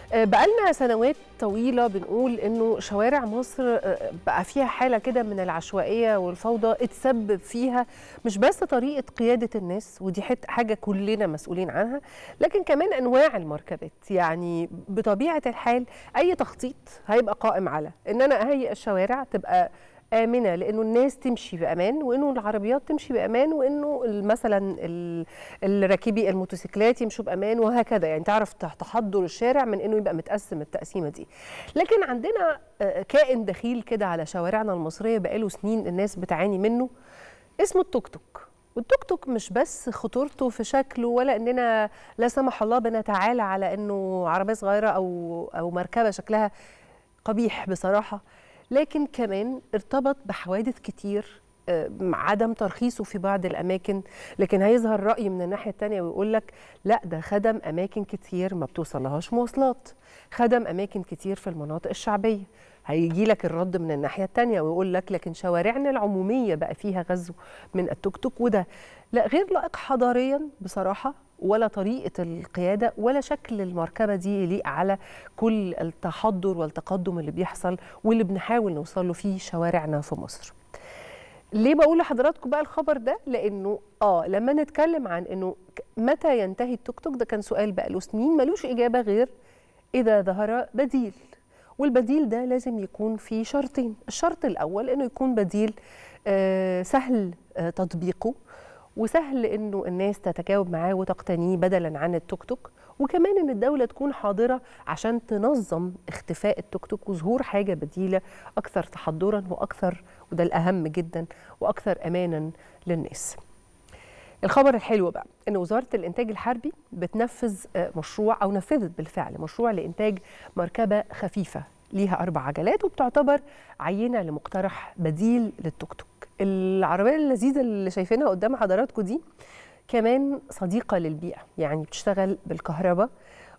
بقالنا سنوات طويلة بنقول إنه شوارع مصر بقى فيها حالة كده من العشوائية والفوضى اتسبب فيها مش بس طريقة قيادة الناس ودي حاجة كلنا مسؤولين عنها لكن كمان أنواع المركبات يعني بطبيعة الحال أي تخطيط هيبقى قائم على إن أنا أهيئ الشوارع تبقى آمنة لأنه الناس تمشي بأمان وإنه العربيات تمشي بأمان وإنه مثلا الراكبي الموتوسيكلات يمشوا بأمان وهكذا يعني تعرف تحضر الشارع من إنه يبقى متقسم التقسيمة دي لكن عندنا كائن دخيل كده على شوارعنا المصرية بقاله سنين الناس بتعاني منه اسمه التوك توك والتوك توك مش بس خطورته في شكله ولا اننا لا سمح الله بنتعالى على انه عربيه صغيره او او مركبه شكلها قبيح بصراحه لكن كمان ارتبط بحوادث كتير عدم ترخيصه في بعض الاماكن لكن هيظهر راي من الناحيه الثانيه ويقول لك لا ده خدم اماكن كتير ما بتوصلهاش مواصلات خدم اماكن كتير في المناطق الشعبيه هيجي لك الرد من الناحيه الثانيه ويقول لك لكن شوارعنا العموميه بقى فيها غزو من التوك توك وده لا غير لائق حضاريا بصراحه ولا طريقه القياده ولا شكل المركبه دي يليق على كل التحضر والتقدم اللي بيحصل واللي بنحاول نوصل له في شوارعنا في مصر. ليه بقول لحضراتكم بقى الخبر ده؟ لانه اه لما نتكلم عن انه متى ينتهي التوك توك ده كان سؤال بقى له سنين ملوش اجابه غير اذا ظهر بديل. والبديل ده لازم يكون في شرطين، الشرط الاول انه يكون بديل آه سهل آه تطبيقه وسهل انه الناس تتجاوب معاه وتقتنيه بدلا عن التوك توك وكمان ان الدوله تكون حاضره عشان تنظم اختفاء التوك توك وظهور حاجه بديله اكثر تحضرا واكثر وده الاهم جدا واكثر امانا للناس. الخبر الحلو بقى ان وزاره الانتاج الحربي بتنفذ مشروع او نفذت بالفعل مشروع لانتاج مركبه خفيفه ليها اربع عجلات وبتعتبر عينه لمقترح بديل للتوك توك. العربيه اللذيذه اللي شايفينها قدام حضراتكم دي كمان صديقه للبيئه يعني بتشتغل بالكهرباء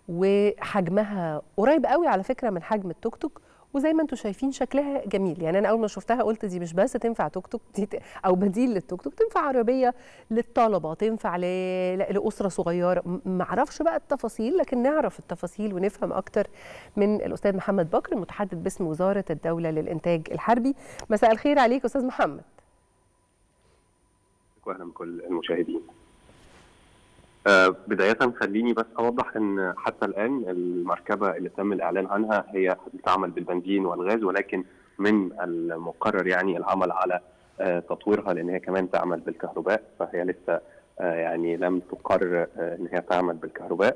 وحجمها قريب قوي على فكره من حجم التوك توك وزي ما انتم شايفين شكلها جميل يعني انا اول ما شفتها قلت دي مش بس تنفع توك توك دي او بديل للتوك توك تنفع عربيه للطلبه تنفع ل... لاسره صغيره ما اعرفش بقى التفاصيل لكن نعرف التفاصيل ونفهم اكتر من الاستاذ محمد بكر المتحدث باسم وزاره الدوله للانتاج الحربي مساء الخير عليك استاذ محمد واهلا بكل المشاهدين آه بداية خليني بس أوضح أن حتى الآن المركبة اللي تم الإعلان عنها هي بتعمل بالبنزين والغاز ولكن من المقرر يعني العمل على آه تطويرها لأن هي كمان تعمل بالكهرباء فهي لسه آه يعني لم تقرر أن هي تعمل بالكهرباء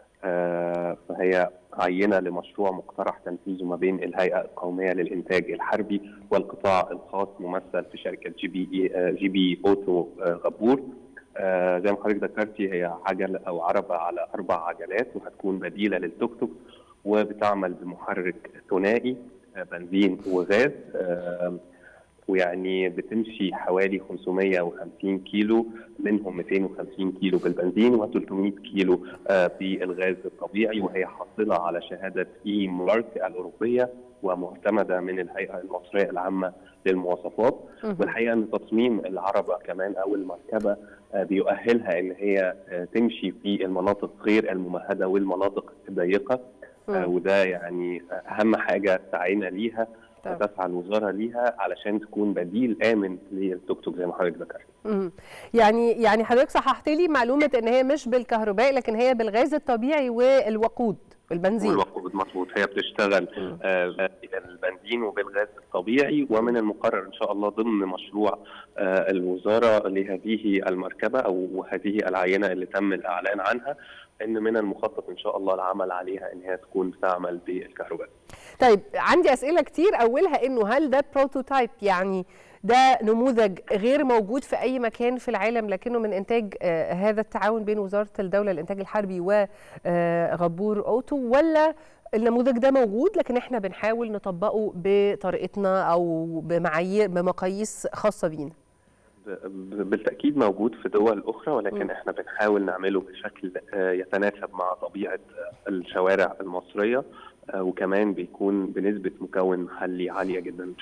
فهي عينة لمشروع مقترح تنفيذه ما بين الهيئة القومية للإنتاج الحربي والقطاع الخاص ممثل في شركة جي بي جي بي أوتو غبور آه زي ما حضرتك ذكرتي هي عجل او عربه على اربع عجلات وهتكون بديله للتوك توك وبتعمل بمحرك ثنائي آه بنزين وغاز آه ويعني بتمشي حوالي 550 كيلو منهم 250 كيلو بالبنزين و300 كيلو بالغاز الطبيعي وهي حاصله على شهاده اي مارك الاوروبيه ومعتمده من الهيئه المصريه العامه للمواصفات والحقيقه ان تصميم العربه كمان او المركبه بيؤهلها ان هي تمشي في المناطق غير الممهده والمناطق الضيقه وده يعني اهم حاجه سعينا ليها تسعى الوزاره ليها علشان تكون بديل امن للتوك توك زي ما حضرتك ذكرت. يعني يعني حضرتك صححت لي معلومه ان هي مش بالكهرباء لكن هي بالغاز الطبيعي والوقود البنزين والوقود مظبوط هي بتشتغل آه البنزين وبالغاز الطبيعي ومن المقرر ان شاء الله ضمن مشروع آه الوزاره لهذه المركبه او هذه العينه اللي تم الاعلان عنها ان من المخطط ان شاء الله العمل عليها ان هي تكون بتعمل بالكهرباء. طيب عندي اسئله كتير اولها انه هل ده بروتوتايب يعني ده نموذج غير موجود في اي مكان في العالم لكنه من انتاج آه هذا التعاون بين وزاره الدوله للانتاج الحربي وغبور اوتو ولا النموذج ده موجود لكن احنا بنحاول نطبقه بطريقتنا او بمعايير بمقاييس خاصه بينا بالتاكيد موجود في دول اخرى ولكن م. احنا بنحاول نعمله بشكل يتناسب مع طبيعه الشوارع المصريه وكمان بيكون بنسبه مكون محلي عاليه جدا ان شاء الله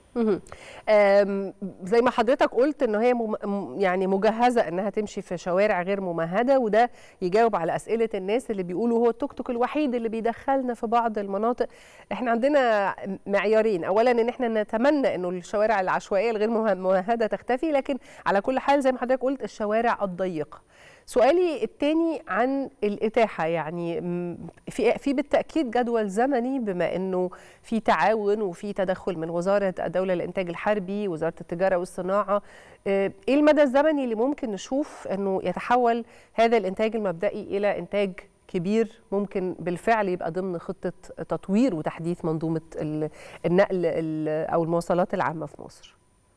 مهم. آم، زي ما حضرتك قلت ان هي مم م- يعني مجهزه انها تمشي في شوارع غير ممهده وده يجاوب على اسئله الناس اللي بيقولوا هو التوك توك الوحيد اللي بيدخلنا في بعض المناطق احنا عندنا معيارين اولا ان احنا نتمنى انه الشوارع العشوائيه الغير مه- ممهده تختفي لكن على كل حال زي ما حضرتك قلت الشوارع الضيقه سؤالي الثاني عن الاتاحه يعني م- في في بالتاكيد جدول زمني بما انه في تعاون وفي تدخل من وزاره الدوله للانتاج الحربي وزاره التجاره والصناعه آه، ايه المدى الزمني اللي ممكن نشوف انه يتحول هذا الانتاج المبدئي الى انتاج كبير ممكن بالفعل يبقى ضمن خطه تطوير وتحديث منظومه ال- النقل ال- او المواصلات العامه في مصر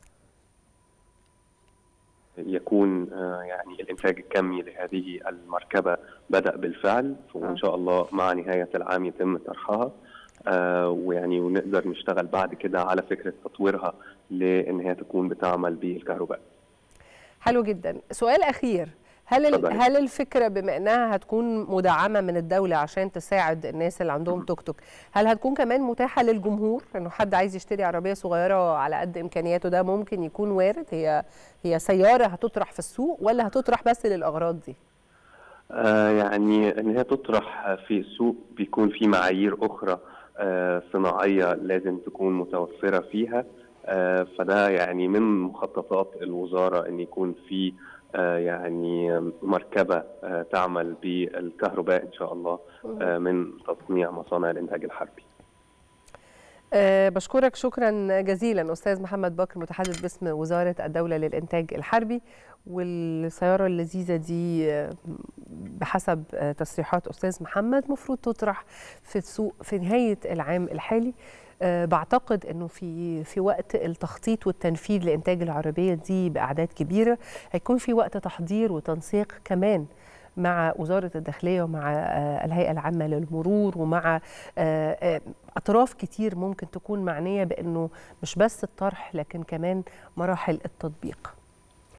يكون آه، يعني الانتاج الكمي لهذه المركبه بدا بالفعل وان شاء الله مع نهايه العام يتم طرحها آه، ويعني ونقدر نشتغل بعد كده على فكره تطويرها لان هي تكون بتعمل بالكهرباء حلو جدا سؤال اخير هل ال- اتفضلي. هل الفكره بما انها هتكون مدعمه من الدوله عشان تساعد الناس اللي عندهم توك توك هل هتكون كمان متاحه للجمهور انه حد عايز يشتري عربيه صغيره على قد امكانياته ده ممكن يكون وارد هي هي سياره هتطرح في السوق ولا هتطرح بس للاغراض دي آه، يعني ان هي تطرح في السوق بيكون في معايير اخرى آه، صناعيه لازم تكون متوفره فيها آه، فده يعني من مخططات الوزاره ان يكون في آه، يعني مركبه آه، تعمل بالكهرباء ان شاء الله آه، من تصنيع مصانع الانتاج الحربي أه بشكرك شكرا جزيلا استاذ محمد بكر متحدث باسم وزاره الدوله للانتاج الحربي والسياره اللذيذه دي آه، بحسب آه، تصريحات استاذ محمد مفروض تطرح في السوق في نهايه العام الحالي أه بعتقد انه في في وقت التخطيط والتنفيذ لانتاج العربيه دي باعداد كبيره هيكون في وقت تحضير وتنسيق كمان مع وزارة الداخلية ومع آه، الهيئة العامة للمرور ومع آه، آه، أطراف كتير ممكن تكون معنية بأنه مش بس الطرح لكن كمان مراحل التطبيق